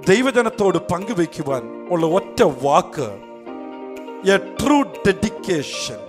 ദൈവജനത്തോട് പങ്കുവയ്ക്കുവാൻ ഉള്ള ഒറ്റ വാക്ക് A true dedication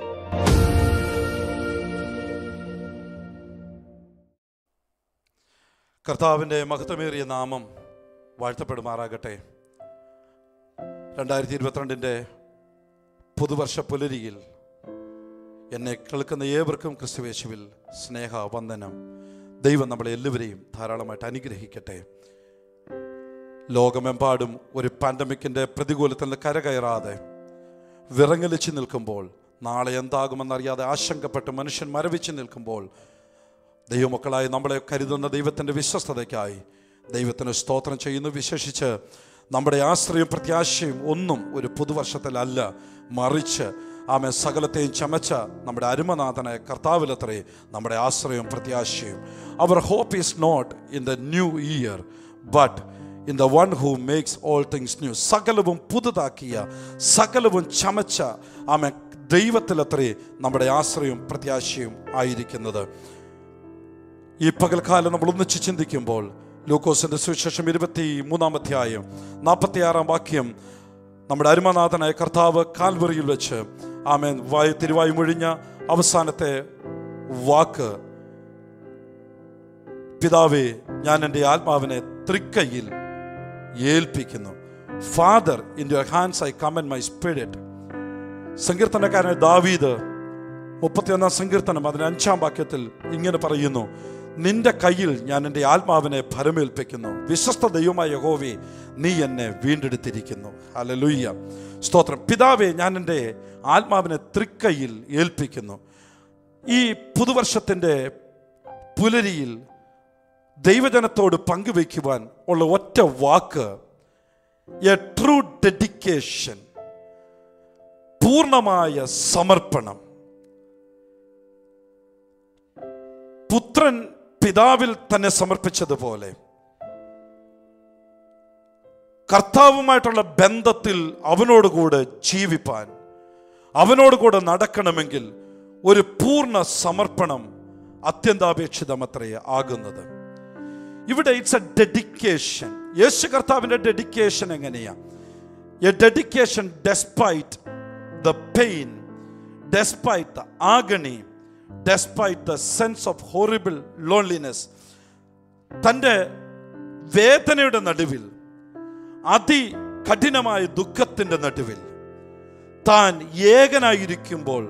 കർത്താവിൻ്റെ മഹത്വമേറിയ നാമം വാഴ്ത്തപ്പെടുമാറാകട്ടെ രണ്ടായിരത്തി ഇരുപത്തിരണ്ടിൻ്റെ പുതുവർഷ പുലരിയിൽ എന്നെ കേൾക്കുന്ന ഏവർക്കും ക്രിസ്തുവേശുവിൽ സ്നേഹ വന്ദനം ദൈവം നമ്മളെ എല്ലാവരെയും ധാരാളമായിട്ട് അനുഗ്രഹിക്കട്ടെ ലോകമെമ്പാടും ഒരു പാൻഡമിക്കിൻ്റെ പ്രതികൂലത്തിൽ നിന്ന് കരകയറാതെ വിറങ്ങലിച്ച് നിൽക്കുമ്പോൾ നാളെ എന്താകുമെന്നറിയാതെ ആശങ്കപ്പെട്ട് മനുഷ്യൻ മരവിച്ച് നിൽക്കുമ്പോൾ ദൈവമക്കളായി നമ്മളെ കരുതുന്ന ദൈവത്തിൻ്റെ വിശ്വസ്തതയ്ക്കായി ദൈവത്തിന് സ്തോത്രം ചെയ്യുന്നു വിശേഷിച്ച് നമ്മുടെ ആശ്രയം പ്രത്യാശയും ഒന്നും ഒരു പുതുവർഷത്തിലല്ല മറിച്ച് ആമെ സകലത്തെയും ചമച്ച നമ്മുടെ അരുമനാഥനായ കർത്താവിലത്രേ നമ്മുടെ ആശ്രയം പ്രത്യാശയും അവർ hope is not in the new year but in the one who makes all things new സകലവും പുതുതാക്കിയ സകലവും ചമച്ച ആമെ ദൈവത്തിലത്രേ നമ്മുടെ ആശ്രയവും പ്രത്യാശയും ആയിരിക്കുന്നത് ഈ പകൽക്കാലം നമ്മൾ ഒന്നിച്ച് ചിന്തിക്കുമ്പോൾ ലൂക്കോസിന്റെ സുവിശേഷം ഇരുപത്തി മൂന്നാം അധ്യായം നാൽപ്പത്തിയാറാം വാക്യം നമ്മുടെ അരുമനാഥനായ കർത്താവ് കാൽവറിയിൽ വെച്ച് ആമേൻ വായു തിരുവായു മൊഴിഞ്ഞ അവസാനത്തെ വാക്ക് പിതാവേ ഞാൻ എൻ്റെ ആത്മാവിനെ തൃക്കൈയിൽ ഏൽപ്പിക്കുന്നു father in your hands I commend my spirit സങ്കീർത്തനക്കാരൻ ദാവീദ് മുപ്പത്തിയൊന്നാം സങ്കീർത്തനം അതിന് അഞ്ചാം വാക്യത്തിൽ ഇങ്ങനെ പറയുന്നു നിന്റെ കയ്യിൽ ഞാൻ എൻ്റെ ആത്മാവിനെ ഭരമേൽപ്പിക്കുന്നു വിശ്വസ്ത ദൈവമായ യഹോവേ നീ എന്നെ വീണ്ടെടുത്തിരിക്കുന്നു ഹല്ലേലൂയ്യ സ്തോത്രം പിതാവേ ഞാൻ എൻ്റെ ആത്മാവിനെ തൃക്കൈയിൽ ഏൽപ്പിക്കുന്നു ഈ പുതുവർഷത്തിൻ്റെ പുലരിയിൽ ദൈവജനത്തോട് പങ്കുവയ്ക്കുവാൻ ഉള്ള ഒറ്റ വാക്ക് എ ട്രൂ ഡെഡിക്കേഷൻ പൂർണ്ണമായ സമർപ്പണം പുത്രൻ പിതാവിൽ തന്നെ സമർപ്പിച്ചതുപോലെ കർത്താവുമായിട്ടുള്ള ബന്ധത്തിൽ അവനോടുകൂടെ ജീവിപ്പാൻ അവനോടുകൂടെ നടക്കണമെങ്കിൽ ഒരു പൂർണ്ണ സമർപ്പണം അത്യന്താപേക്ഷിതമത്രേ ആകുന്നത് ഇവിടെ ഇറ്റ്സ് എ ഡെഡിക്കേഷൻ യേശു കർത്താവിൻ്റെ ഡെഡിക്കേഷൻ എങ്ങനെയാ a dedication despite the pain despite the agony despite the sense of horrible loneliness തൻ്റെ വേദനയുടെ നടുവിൽ അതികഠിനമായ ദുഃഖത്തിൻ്റെ നടുവിൽ താൻ ഏകനായിരിക്കുമ്പോൾ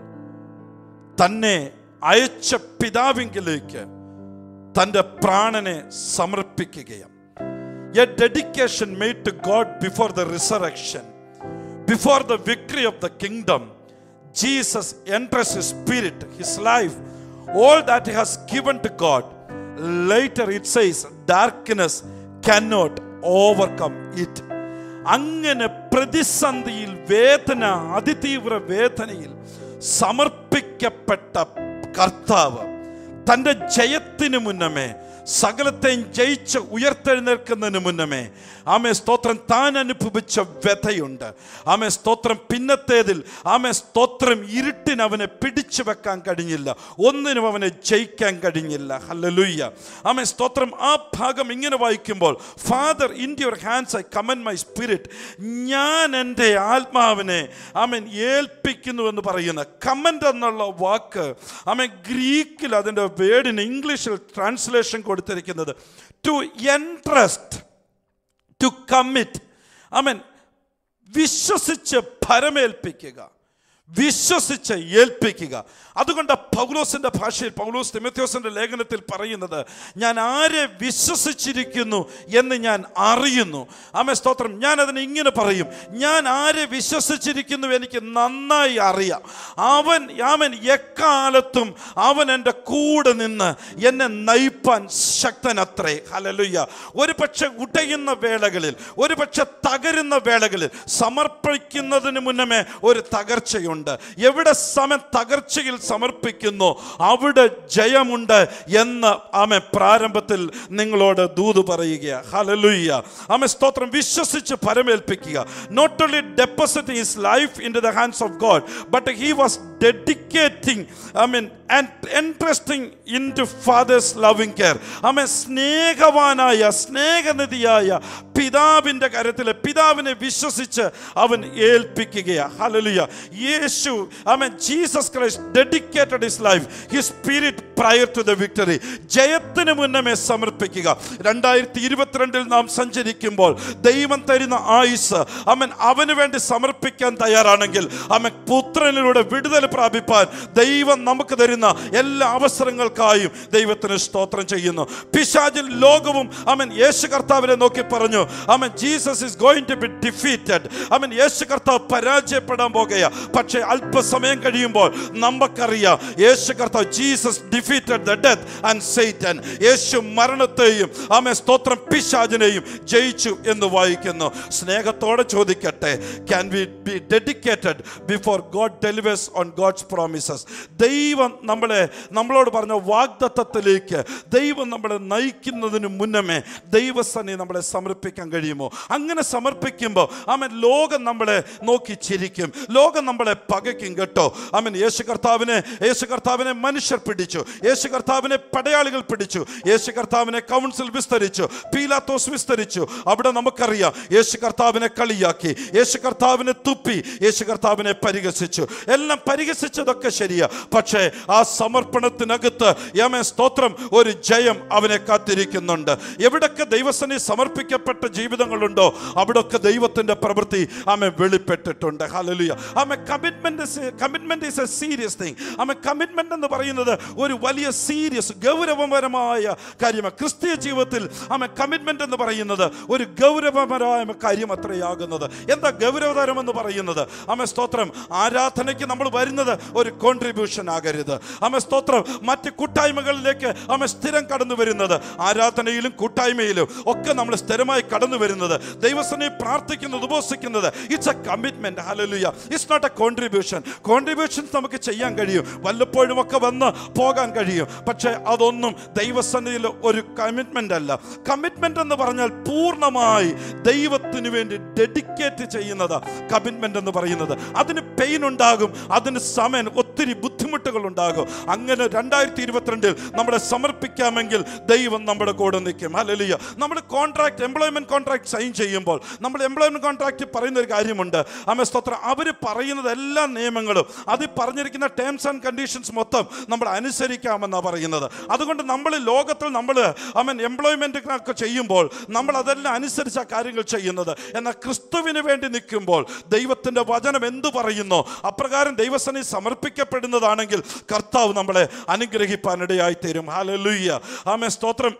തന്നെ അയച്ച പിതാവിങ്കിലേക്ക് തൻ്റെ പ്രാണനെ സമർപ്പിക്കുകയാണ് a dedication made to God before the resurrection before the victory of the kingdom Jesus enters his spirit, his life, all that he has given to God. Later it says, darkness cannot overcome it. അങ്ങനെ പ്രതിസന്ധിയിൽ വേദന അതിതീവ്ര വേദനയിൽ സമർപ്പിക്കപ്പെട്ട കർത്താവ് തൻ്റെ ജയത്തിന് മുന്നമേ സകലത്തെയും ജയിച്ച് ഉയർത്തെഴുന്നേൽക്കുന്നതിന് മുന്നമേ ആമേ സ്തോത്രം താൻ അനുഭവിച്ച വ്യഥയുണ്ട് ആമേ സ്തോത്രം പിന്നത്തേതിൽ ആമേ സ്തോത്രം ഇരുട്ടിന് അവനെ പിടിച്ചു വെക്കാൻ കഴിഞ്ഞില്ല ഒന്നിനും അവനെ ജയിക്കാൻ കഴിഞ്ഞില്ല ഹല്ലലുയ്യ ആമേ സ്തോത്രം ആ ഭാഗം ഇങ്ങനെ വായിക്കുമ്പോൾ father in your hands I commend my spirit ഞാൻ എൻ്റെ ആത്മാവിനെ ആമൻ ഏൽപ്പിക്കുന്നു എന്ന് പറയുന്ന കമൻ്റ് എന്നുള്ള വാക്ക് ആമൻ ഗ്രീക്കിൽ അതിൻ്റെ വേർഡിന് ഇംഗ്ലീഷിൽ ട്രാൻസ്ലേഷൻ കൊടുത്തിരിക്കുന്നത് ടു എൻട്രസ്റ്റ് ടു കമ്മിറ്റ് ആമൻ വിശ്വസിച്ച് ഭരമേൽപ്പിക്കുക വിശ്വസിച്ച് ഏൽപ്പിക്കുക അതുകൊണ്ട് പൗലോസിന്റെ ഭാഷയിൽ പൗലോസ് തിമത്യോസിന്റെ ലേഖനത്തിൽ പറയുന്നത് ഞാൻ ആരെ വിശ്വസിച്ചിരിക്കുന്നു എന്ന് ഞാൻ അറിയുന്നു ആമേ സ്തോത്രം ഞാൻ അതിന് ഇങ്ങനെ പറയും ഞാൻ ആരെ വിശ്വസിച്ചിരിക്കുന്നു എനിക്ക് നന്നായി അറിയാം അവൻ അവൻ എക്കാലത്തും അവൻ എൻ്റെ കൂടെ നിന്ന് എന്നെ നയിപ്പാൻ ശക്തനത്രേ ഹലലുയ്യ ഒരു പക്ഷെ ഉടയുന്ന വേളകളിൽ ഒരു പക്ഷെ തകരുന്ന വേളകളിൽ സമർപ്പിക്കുന്നതിന് മുന്നമേ ഒരു തകർച്ചയുണ്ട് എവിടെ സമയം തകർച്ചയിൽ സമർപ്പിക്കുന്നു അവിടെ ജയമുണ്ട് എന്ന് ആമെ പ്രാരംഭത്തിൽ നിങ്ങളോട് ദൂത് പറയുക ഹലലുയ്യ ആമെ സ്തോത്രം വിശ്വസിച്ച് പരമേൽപ്പിക്കുക not only deposit his life in to the hands of God but he was dedicating I mean and entrusting in to father's loving care ആമേൻ സ്നേഹവാനായ സ്നേഹനിധിയായ പിതാവിൻ്റെ കരത്തിൽ പിതാവിനെ വിശ്വസിച്ച് അവൻ ഏൽപ്പിക്കുകയാ ഹലലുയ യേശു ആമേൻ Jesus Christ dedicated his life his spirit prayer to the victory ജയത്തിന് മുന്നമേ സമർപ്പിക്കുക രണ്ടായിരത്തി ഇരുപത്തിരണ്ടിൽ നാം സഞ്ചരിക്കുമ്പോൾ ദൈവം തരുന്ന ആയുസ് അവൻ അവന് വേണ്ടി സമർപ്പിക്കാൻ തയ്യാറാണെങ്കിൽ അവൻ പുത്രനിലൂടെ വിടുതൽ പ്രാപിപ്പാൻ ദൈവം നമുക്ക് തരുന്ന എല്ലാ അവസരങ്ങൾക്കായും ദൈവത്തിന് സ്തോത്രം ചെയ്യുന്നു പിശാചിൽ ലോകവും അവൻ യേശു കർത്താവിനെ നോക്കി പറഞ്ഞു അവൻ Jesus is going to be defeated അവൻ യേശു കർത്താവ് പരാജയപ്പെടാൻ പോകുകയാ പക്ഷേ അല്പസമയം കഴിയുമ്പോൾ നമുക്കറിയാം യേശു കർത്താവ് Jesus defeated the death and Satan യേശു മരണത്തെയും ആമേ സ്തോത്രം പിശാചിനെയും ജയിച്ചു എന്ന് വായിക്കുന്നു സ്നേഹത്തോടെ ചോദിക്കട്ടെ can we be dedicated before God delivers on God's promises ദൈവം നമ്മളെ നമ്മളോട് പറഞ്ഞ വാഗ്ദത്തത്തിലേക്ക് ദൈവം നമ്മളെ നയിക്കുന്നതിന് മുന്നമേ ദൈവസന്നെ നമ്മളെ സമർപ്പിക്കാൻ കഴിയുമോ അങ്ങനെ സമർപ്പിക്കുമ്പോൾ അവൻ ലോകം നമ്മളെ നോക്കി ചിരിക്കും ലോകം നമ്മളെ പകയ്ക്കും കേട്ടോ അവൻ യേശു കർത്താവിനെ യേശു കർത്താവിനെ മനുഷ്യർ പിടിച്ചു യേശു കർത്താവിനെ പടയാളികൾ പിടിച്ചു യേശു കർത്താവിനെ കൗൺസിൽ വിസ്തരിച്ചു പീലാത്തോസ് വിസ്തരിച്ചു അവിടെ നമുക്കറിയാം യേശു കർത്താവിനെ കളിയാക്കി യേശു കർത്താവിനെ തുപ്പി യേശു കർത്താവിനെ പരിഹസിച്ചു എല്ലാം പരിഹസിച്ചതൊക്കെ ശരിയാ പക്ഷേ ആ സമർപ്പണത്തിനകത്ത് യമേ സ്തോത്രം ഒരു ജയം അവനെ കാത്തിരിക്കുന്നുണ്ട് എവിടൊക്കെ ദൈവസനെ സമർപ്പിക്കപ്പെട്ട ജീവിതങ്ങളുണ്ടോ അവിടൊക്കെ ദൈവത്തിന്റെ പ്രവൃത്തി ആമെ വെളിപ്പെട്ടിട്ടുണ്ട് ഹലലുയ ആമെ commitment commitment is a serious thing ആമെ കമ്മിറ്റ്മെന്റ് എന്ന് പറയുന്നത് ഒരു വലിയ സീരിയസ് ഗൗരവപരമായ കാര്യമാണ് ക്രിസ്തീയ ജീവിതത്തിൽ ആമെ കമ്മിറ്റ്മെന്റ് എന്ന് പറയുന്നത് ഒരു ഗൗരവപരമായ കാര്യം അത്രയാകുന്നത് എന്താ ഗൗരവതരം എന്ന് പറയുന്നത് ആമെ സ്തോത്രം ആരാധനയ്ക്ക് നമ്മൾ വരുന്നത് ഒരു കോൺട്രിബ്യൂഷൻ ആകരുത് ആമെ സ്തോത്രം മറ്റ് കൂട്ടായ്മകളിലേക്ക് ആമെ സ്ഥിരം കടന്നു വരുന്നത് ആരാധനയിലും കൂട്ടായ്മയിലും ഒക്കെ നമ്മൾ സ്ഥിരമായി കടന്നു വരുന്നത് ദൈവസനെ പ്രാർത്ഥിക്കുന്നത് ഉപവസിക്കുന്നത് ഇറ്റ്സ് എ കമ്മിറ്റ്മെന്റ് ഹലലുയ it's not a contribution contributions നമുക്ക് ചെയ്യാൻ കഴിയും വല്ലപ്പോഴും ഒക്കെ വന്ന് പോകാൻ കഴിയും പക്ഷേ അതൊന്നും ദൈവസന്നിധിയിൽ ഒരു കമ്മിറ്റ്മെന്റ് അല്ല കമ്മിറ്റ്മെന്റ് എന്ന് പറഞ്ഞാൽ പൂർണ്ണമായി ദൈവത്തിന് വേണ്ടി ഡെഡിക്കേറ്റ് ചെയ്യുന്നത് കമ്മിറ്റ്മെന്റ് എന്ന് പറയുന്നത് അതിന് പെയിൻ ഉണ്ടാകും അതിന് സമയം ഒത്തിരി ബുദ്ധിമുട്ടുകൾ ഉണ്ടാകും അങ്ങനെ രണ്ടായിരത്തി ഇരുപത്തിരണ്ടിൽ നമ്മളെ സമർപ്പിക്കാമെങ്കിൽ ദൈവം നമ്മുടെ കൂടെ നിൽക്കും ഹലലിയ നമ്മൾ കോൺട്രാക്ട് എംപ്ലോയ്മെന്റ് കോൺട്രാക്ട് സൈൻ ചെയ്യുമ്പോൾ നമ്മൾ എംപ്ലോയ്മെന്റ് കോൺട്രാക്ട് പറയുന്ന ഒരു കാര്യമുണ്ട് അമ്മ സ്തോത്രം അവർ പറയുന്നത് എല്ലാ നിയമങ്ങളും അതിൽ പറഞ്ഞിരിക്കുന്ന ടേംസ് ആൻഡ് കണ്ടീഷൻസ് മൊത്തം നമ്മൾ അനുസരിക്കാമെന്നാണ് പറയുന്നത് അതുകൊണ്ട് നമ്മൾ ലോകത്തിൽ നമ്മൾ അമ്മൻ എംപ്ലോയ്മെന്റ് ഒക്കെ ചെയ്യുമ്പോൾ നമ്മൾ അതെല്ലാം അനുസരിച്ച കാര്യങ്ങൾ ചെയ്യുന്നത് എന്നാൽ ക്രിസ്തുവിന് വേണ്ടി നിൽക്കുമ്പോൾ ദൈവത്തിന്റെ വചനം എന്തു പറയുന്നോ അപ്രകാരം ദൈവസനെ സമർപ്പിക്കപ്പെടുന്നതാണെങ്കിൽ കർത്താവ് നമ്മളെ അനുഗ്രഹിപ്പാനിടയായി തീരും ഹാലലുയ്യ ആമേ സ്തോത്രം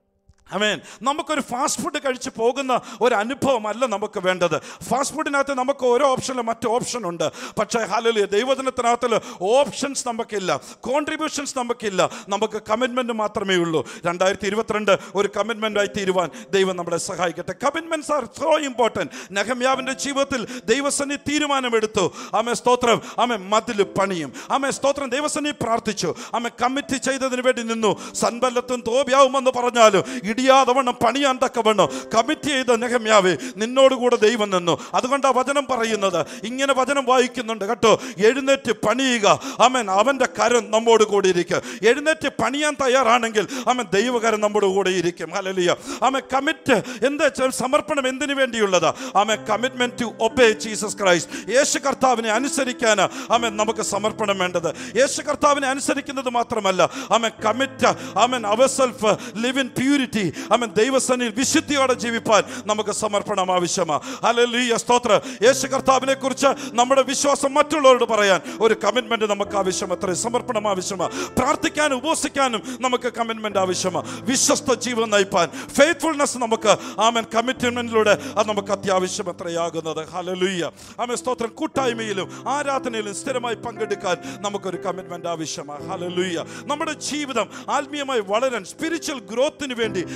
അമേൻ നമുക്കൊരു ഫാസ്റ്റ് ഫുഡ് കഴിച്ച് പോകുന്ന ഒരു അനുഭവമല്ല നമുക്ക് വേണ്ടത് ഫാസ്റ്റ് ഫുഡിനകത്ത് നമുക്ക് ഓരോ ഓപ്ഷനിലും മറ്റു ഓപ്ഷൻ ഉണ്ട് പക്ഷേ ഹലലിയ ദൈവജനത്തിനകത്തിൽ ഓപ്ഷൻസ് നമുക്കില്ല കോൺട്രിബ്യൂഷൻസ് നമുക്കില്ല നമുക്ക് കമ്മിറ്റ്മെൻറ്റ് മാത്രമേ ഉള്ളൂ രണ്ടായിരത്തി ഇരുപത്തിരണ്ട് ഒരു കമ്മിറ്റ്മെൻറ്റായി തീരുവാൻ ദൈവം നമ്മളെ സഹായിക്കട്ടെ കമ്മിറ്റ്മെൻറ്റ്സ് ആർ സോ ഇമ്പോർട്ടൻറ്റ് നെഹമ്യാവിൻ്റെ ജീവിതത്തിൽ ദൈവസന്നി തീരുമാനമെടുത്തു ആമെ സ്തോത്രം ആമെ മതിൽ പണിയും ആമെ സ്തോത്രം ദൈവസന്നി പ്രാർത്ഥിച്ചു ആമെ കമ്മിറ്റ് ചെയ്തതിന് വേണ്ടി നിന്നു സൻബല്ലത്തും തോബ്യാവുമെന്ന് പറഞ്ഞാലും ഇടിയാതെ വണ്ണം പണിയാൻ തക്കവണ്ണം കമ്മിറ്റ് ചെയ്ത നെഹമ്യാവേ നിന്നോടുകൂടെ ദൈവം നിന്നു അതുകൊണ്ട് ആ വചനം പറയുന്നത് ഇങ്ങനെ വചനം വായിക്കുന്നുണ്ട് കേട്ടോ എഴുന്നേറ്റ് പണിയുക അവൻ അവൻ്റെ കരം നമ്മോട് കൂടി ഇരിക്കും എഴുന്നേറ്റ് പണിയാൻ തയ്യാറാണെങ്കിൽ അവൻ ദൈവകരം നമ്മോട് കൂടെ ഇരിക്കും ഹലലിയ ആമെ കമ്മിറ്റ് എന്താ വെച്ചാൽ സമർപ്പണം എന്തിനു വേണ്ടിയുള്ളതാ ആമെ commitment to obey Jesus Christ യേശു കർത്താവിനെ അനുസരിക്കാൻ ആമൻ നമുക്ക് സമർപ്പണം വേണ്ടത് യേശു കർത്താവിനെ അനുസരിക്കുന്നത് മാത്രമല്ല ആമൻ കമ്മിറ്റ് ആമൻ our self live in purity ആമൻ ദൈവസന്നിൽ വിശുദ്ധിയോടെ ജീവിപ്പാൻ നമുക്ക് സമർപ്പണം ആവശ്യമാണ് ഹല്ലേലൂയ സ്തോത്ര യേശു കർത്താവിനെ കുറിച്ച് നമ്മുടെ വിശ്വാസം മറ്റുള്ളവരോട് പറയാൻ ഒരു കമ്മിറ്റ്മെന്റ് നമുക്ക് ആവശ്യം അത്ര സമർപ്പണം ആവശ്യമാണ് പ്രാർത്ഥിക്കാനും ഉപവസിക്കാനും നമുക്ക് കമ്മിറ്റ്മെന്റ് ആവശ്യമാണ് വിശ്വസ്ത ജീവൻ നയിപ്പാൻ ഫെയ്ത്ത്ഫുൾനെസ് നമുക്ക് ആമൻ കമ്മിറ്റ്മെന്റിലൂടെ അത് നമുക്ക് അത്യാവശ്യം എത്രയാകുന്നത് ഹലലുയ്യ ആമൻ സ്തോത്രം കൂട്ടായ്മയിലും ആരാധനയിലും സ്ഥിരമായി പങ്കെടുക്കാൻ നമുക്കൊരു കമ്മിറ്റ്മെന്റ് ആവശ്യമാണ് ഹലലുയ്യ നമ്മുടെ ജീവിതം ആത്മീയമായി വളരാൻ സ്പിരിച്വൽ ഗ്രോത്തിന് വേണ്ടി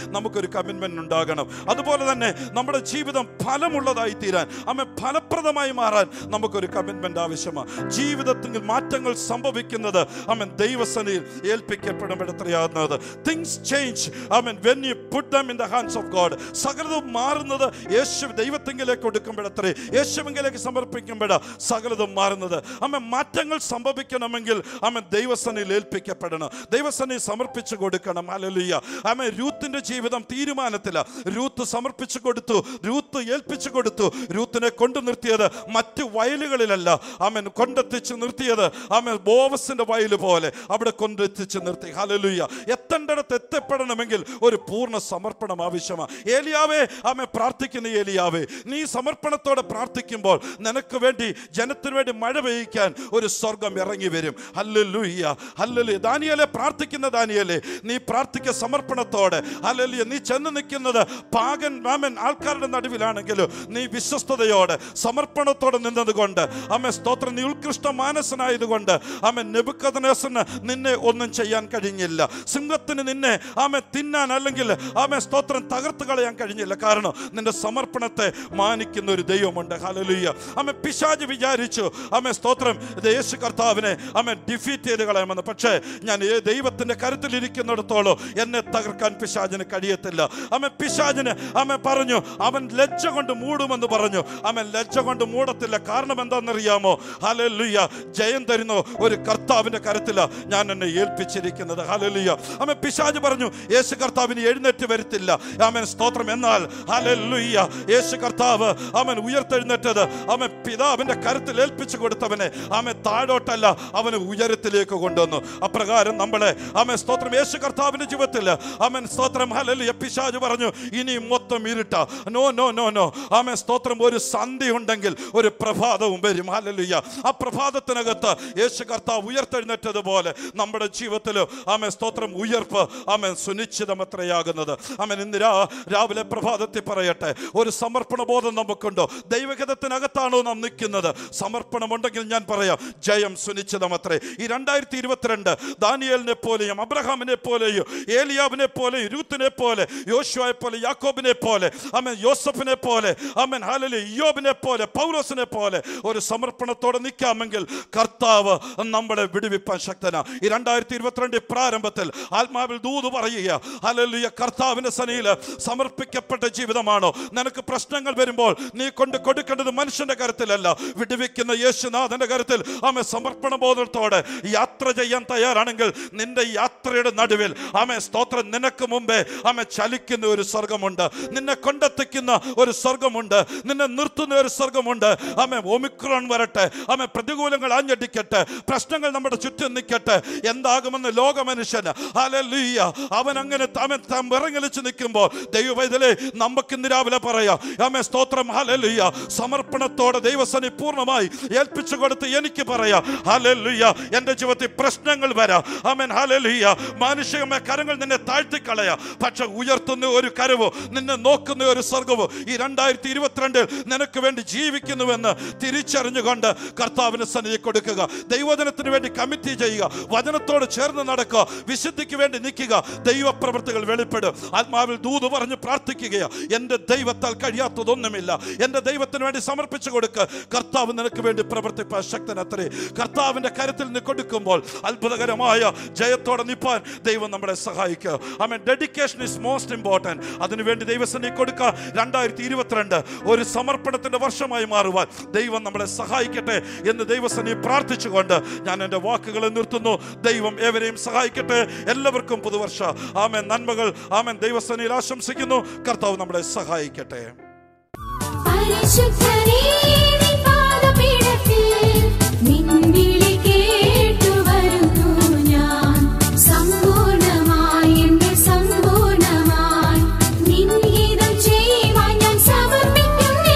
നമുക്കൊരു കമ്മിറ്റ്മെന്റ് ഉണ്ടാകണം അതുപോലെ തന്നെ നമ്മുടെ ജീവിതം ഫലമുള്ളതായി തീരാൻ അമ്മ ഫലപ്രദമായി മാറാൻ നമുക്കൊരു കമ്മിറ്റ്മെന്റ് ആവശ്യമാണ് ജീവിതത്തിൽ മാറ്റങ്ങൾ സംഭവിക്കുന്നത് അമ്മൻ ദൈവസനയിൽ ഏൽപ്പിക്കപ്പെടുമ്പോഴത്രയാകുന്നത് തിങ്സ് ചേഞ്ച് അമ്മൻ when you put them in the hands of God സകലതും മാറുന്നത് യേശു ദൈവത്തെങ്കിലേക്ക് കൊടുക്കുമ്പോഴത്രേ യേശുവിങ്കിലേക്ക് സമർപ്പിക്കുമ്പോഴ സകലതും മാറുന്നത് അമ്മ മാറ്റങ്ങൾ സംഭവിക്കണമെങ്കിൽ അമ്മ ദൈവസനയിൽ ഏൽപ്പിക്കപ്പെടണം ദൈവസനയിൽ സമർപ്പിച്ചു കൊടുക്കണം അലലുയ്യ അമ്മ രൂത്തിന്റെ ജീവിതം തീരുമാനത്തില രൂത്ത് സമർപ്പിച്ചു കൊടുത്തു രൂത്ത് ഏൽപ്പിച്ചു കൊടുത്തു രൂത്തിനെ കൊണ്ടു നിർത്തിയത് മറ്റു വയലുകളിലല്ല അമ്മൻ കൊണ്ടെത്തിച്ച് നിർത്തിയത് അമ്മ ബോവസിന്റെ വയല് പോലെ അവിടെ കൊണ്ടെത്തിച്ച് നിർത്തി ഹലലുയ്യ എത്തേണ്ടിടത്ത് എത്തപ്പെടണമെങ്കിൽ ഒരു പൂർണ്ണ സമർപ്പണം ആവശ്യമാണ് ഏലിയാവേ അമ്മ പ്രാർത്ഥിക്കുന്ന ഏലിയാവേ നീ സമർപ്പണത്തോടെ പ്രാർത്ഥിക്കുമ്പോൾ നിനക്ക് വേണ്ടി ജനത്തിന് വേണ്ടി മഴ പെയ്യിക്കാൻ ഒരു സ്വർഗം ഇറങ്ങി വരും ഹല്ലേലൂയ്യ ഹല്ലേലൂയ ദാനിയേലെ പ്രാർത്ഥിക്കുന്ന ദാനിയേലെ നീ പ്രാർത്ഥിക്ക സമർപ്പണത്തോടെ ഹല്ലേലൂയ നീ ചെന്ന് നിൽക്കുന്നത് പാകൻ മാമൻ ആൾക്കാരുടെ നടുവിലാണെങ്കിലും നീ വിശ്വസ്തയോടെ സമർപ്പണത്തോടെ നിന്നതുകൊണ്ട് അമ്മ സ്തോത്രം നീ ഉത്കൃഷ്ട മാനസനായതുകൊണ്ട് അമ്മ നെബുക്കദനേസന് നിന്നെ ഒന്നും ചെയ്യാൻ കഴിഞ്ഞില്ല സിംഹത്തിന് നിന്നെ ആമെ തിന്നാൻ അല്ലെങ്കിൽ ആമെ സ്തോത്രം തകർത്ത് കളയാൻ കഴിഞ്ഞില്ല കാരണം നിന്റെ സമർപ്പണത്തെ മാനിക്കുന്ന ഒരു ദൈവമുണ്ട് ഹലലുയ്യ അമ്മ പിശാജ് വിചാരിച്ചു അമ്മ സ്തോത്രം ഇത് യേശു കർത്താവിനെ അമ്മ ഡിഫീറ്റ് ചെയ്ത് കളയാമെന്ന് പക്ഷേ ഞാൻ ഈ ദൈവത്തിന്റെ കരുത്തിലിരിക്കുന്നിടത്തോളം എന്നെ തകർക്കാൻ പിശാജിന് കഴിയത്തില്ല അമ്മ പിശാജിന് അമ്മ പറഞ്ഞു അവൻ ലജ്ജ കൊണ്ട് മൂടുമെന്ന് പറഞ്ഞു അവൻ ലജ്ജ കൊണ്ട് മൂടത്തില്ല കാരണം എന്താണെന്നറിയാമോ ഹലലുയ്യ ജയം തരുന്ന ഒരു കർത്താവിന്റെ കരത്തില ഞാൻ എന്നെ ഏൽപ്പിച്ചിരിക്കുന്നത് ഹലലുയ്യ അമ്മ പിശാജ് പറഞ്ഞു യേശു കർത്താവിന് എഴുന്നേറ്റ് വരത്തില്ല ആമൻ സ്തോത്രം എന്നാൽ ഹലലുയ്യ യേശു കർത്താവ് അവൻ ഉയർത്തെഴുന്നേറ്റത് അവൻ പിതാവിന്റെ കരുത്തിൽ ഏൽപ്പിച്ചു കൊടുത്തവനെ അവൻ താഴോട്ടല്ല അവന് ഉയരത്തിലേക്ക് കൊണ്ടുവന്നു അപ്രകാരം നമ്മളെ അവൻ സ്തോത്രം യേശു കർത്താവിന്റെ ജീവിതത്തിൽ അവൻ സ്തോത്രം ഹലലുയ പിശാജ് പറഞ്ഞു ഇനി മൊത്തം ഇരുട്ട നോ നോ നോ നോ ആമേ സ്തോത്രം ഒരു സന്ധ്യ ഉണ്ടെങ്കിൽ ഒരു പ്രഭാതവും വരും ഹല്ലേലൂയ ആ പ്രഭാതത്തിനകത്ത് യേശു കർത്താവ് ഉയർത്തെഴുന്നേറ്റതുപോലെ നമ്മുടെ ജീവിതത്തിൽ ആമേ സ്തോത്രം ഉയർപ്പ് ആമേ സുനിശ്ചിതമത്രയാകുന്നത് ആമേൻ ഇന്ന് രാ രാവിലെ പ്രഭാതത്തിൽ പറയട്ടെ ഒരു സമർപ്പണ ബോധം നമുക്കുണ്ടോ ദൈവഗതത്തിനകത്താണോ നാം നിൽക്കുന്നത് സമർപ്പണമുണ്ടെങ്കിൽ ഞാൻ പറയാം ജയം സുനിശ്ചിതമത്രേ ഈ രണ്ടായിരത്തി ഇരുപത്തിരണ്ട് ദാനിയേലിനെ പോലെയും അബ്രഹാമിനെ പോലെയും ഏലിയാവിനെ പോലെയും രൂത്തിനെ പോലെ യോശുവയെ പോലെ യാക്കോബിനെ പോലെ അമ്മൻ യോസഫിനെ പോലെ അമ്മൻ ഹാലലി ഇയോബിനെ പോലെ പൗലോസിനെ പോലെ ഒരു സമർപ്പണത്തോടെ നിൽക്കാമെങ്കിൽ കർത്താവ് നമ്മളെ വിടുവിപ്പാൻ ശക്തനാ ഈ രണ്ടായിരത്തി ഇരുപത്തിരണ്ട് പ്രാരംഭത്തിൽ ആത്മാവിൽ ദൂത് പറയുക ഹലലിയ കർത്താവിന്റെ സനയിൽ സമർപ്പിക്കപ്പെട്ട ജീവിതമാണോ നിനക്ക് പ്രശ്നങ്ങൾ വരുമ്പോൾ നീ കൊണ്ട് കൊടുക്കേണ്ടത് മനുഷ്യന്റെ കരത്തിലല്ല വിടുവിക്കുന്ന യേശുനാഥന്റെ കരത്തിൽ ആമെ സമർപ്പണ ബോധത്തോടെ യാത്ര ചെയ്യാൻ തയ്യാറാണെങ്കിൽ നിന്റെ യാത്രയുടെ നടുവിൽ ആമെ സ്തോത്രം നിനക്ക് മുമ്പേ ആമെ ചലിക്കുന്ന ഒരു സ്വർഗമുണ്ട് നിന്നെ കൊണ്ടെത്തിക്കുന്ന ഒരു സ്വർഗമുണ്ട് നിന്നെ നിർത്തുന്ന ഒരു സ്വർഗമുണ്ട് ആമെ ഒമിക്രോൺ വരട്ടെ ആമെ പ്രതികൂലങ്ങൾ ആഞ്ഞടിക്കട്ടെ പ്രശ്നങ്ങൾ നമ്മുടെ ചുറ്റും നിൽക്കട്ടെ എന്താകുമെന്ന് ലോക മനുഷ്യന് ഹല്ലേലൂയ അവൻ അങ്ങനെ അവൻ വിറങ്ങലിച്ച് നിൽക്കുമ്പോൾ ദൈവവൈതലേ നമുക്ക് ഇന്ന് രാവിലെ പറയാം ആമെ സ്തോത്രം ഹല്ലേലൂയ സമർപ്പണത്തോടെ ദൈവസനി പൂർണ്ണമായി ഏൽപ്പിച്ചു കൊടുത്ത് എനിക്ക് പറയാം ഹല്ലേലൂയ എൻ്റെ ജീവിതത്തിൽ പ്രശ്നങ്ങൾ വരാം ആമൻ ഹല്ലേലൂയ മാനുഷികമായ കരങ്ങൾ നിന്നെ താഴ്ത്തിക്കളയാ പക്ഷെ ഉയർത്തുന്ന ഒരു കരവോ നിന്നെ നോക്കുന്ന ഒരു സ്വർഗവോ ഈ രണ്ടായിരത്തി ഇരുപത്തിരണ്ടിൽ നിനക്ക് വേണ്ടി ജീവിക്കുന്നുവെന്ന് തിരിച്ചറിഞ്ഞുകൊണ്ട് കർത്താവിന് സന്നിധി കൊടുക്കുക ദൈവജനത്തിന് വേണ്ടി കമ്മിറ്റി ചെയ്യുക വചനത്തോട് ചേർന്ന് നടക്കുക വിശുദ്ധിക്ക് വേണ്ടി നിൽക്കുക ദൈവപ്രവൃത്തികൾ വെളിപ്പെടും ആത്മാവിൽ ദൂത് പറഞ്ഞ് പ്രാർത്ഥിക്കുകയാ എൻ്റെ ദൈവത്താൽ കഴിയാത്തതൊന്നുമില്ല എൻ്റെ ദൈവത്തിന് വേണ്ടി സമർപ്പിച്ചു കൊടുക്കുക കർത്താവ് നിനക്ക് വേണ്ടി പ്രവർത്തിപ്പാൻ ശക്തനത്രേ കർത്താവിൻ്റെ കരുത്തിൽ നിന്ന് കൊടുക്കുമ്പോൾ അത്ഭുതകരമായ ജയത്തോടെ നിൽപ്പാൻ ദൈവം നമ്മളെ സഹായിക്കുക ആമൻ ഡെഡിക്കേഷൻ ഇസ് മോസ്റ്റ് ഇമ്പോർട്ടൻറ്റ് അതിനുവേണ്ടി ദൈവസന്നി കൊടുക്കുക രണ്ടായിരത്തി ഇരുപത്തിരണ്ട് ഒരു സമർപ്പണത്തിന്റെ വർഷമായി മാറുവാൻ ദൈവം നമ്മളെ സഹായിക്കട്ടെ എന്ന് ദൈവസന്നി പ്രാർത്ഥിച്ചുകൊണ്ട് ഞാൻ എൻ്റെ വാക്കുകളെ നിർത്തുന്നു ദൈവം ഏവരെയും സഹായിക്കട്ടെ എല്ലാവർക്കും പുതുവർഷ ആമൻ നന്മകൾ ആമൻ ദൈവസന്നിയിൽ ആശംസിക്കുന്നു കർത്താവ് നമ്മളെ സഹായിക്കട്ടെ പരിശുദ്ധനേ നിൻ പാദപീഠത്തിൽ നിൻവിളി കേട്ടു വരുന്നു ഞാൻ സമ്പൂർണ്ണമായി എന്നെ സമ്പൂർണ്ണമായി നിൻഹിതം ചെയ്യുവാൻ ഞാൻ സമർപ്പിക്കുന്നേ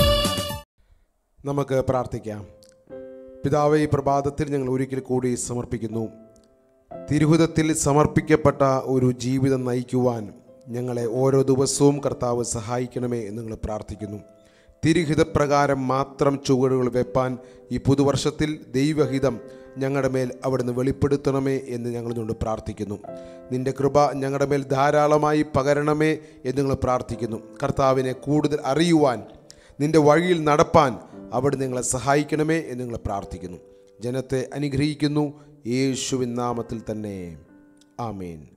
നമുക്ക് പ്രാർത്ഥിക്കാം പിതാവെ ഈ പ്രഭാതത്തിൽ ഞങ്ങൾ ഒരിക്കൽ കൂടി സമർപ്പിക്കുന്നു തിരുഹിതത്തിൽ സമർപ്പിക്കപ്പെട്ട ഒരു ജീവിതം നയിക്കുവാൻ ഞങ്ങളെ ഓരോ ദിവസവും കർത്താവ് സഹായിക്കണമേ എന്ന് ഞങ്ങൾ പ്രാർത്ഥിക്കുന്നു തിരുഹിതപ്രകാരം മാത്രം ചുവടുകൾ വെപ്പാൻ ഈ പുതുവർഷത്തിൽ ദൈവഹിതം ഞങ്ങളുടെ മേൽ അവിടുന്ന് വെളിപ്പെടുത്തണമേ എന്ന് ഞങ്ങൾ നിന്നോട് പ്രാർത്ഥിക്കുന്നു നിന്റെ കൃപ ഞങ്ങളുടെ മേൽ ധാരാളമായി പകരണമേ എന്ന് ഞങ്ങൾ പ്രാർത്ഥിക്കുന്നു കർത്താവിനെ കൂടുതൽ അറിയുവാൻ നിന്റെ വഴിയിൽ നടപ്പാൻ അവിടെ നിങ്ങളെ സഹായിക്കണമേ എന്ന് നിങ്ങൾ പ്രാർത്ഥിക്കുന്നു ജനത്തെ അനുഗ്രഹിക്കുന്നു യേശുവിൻ നാമത്തിൽ തന്നെ ആമേൻ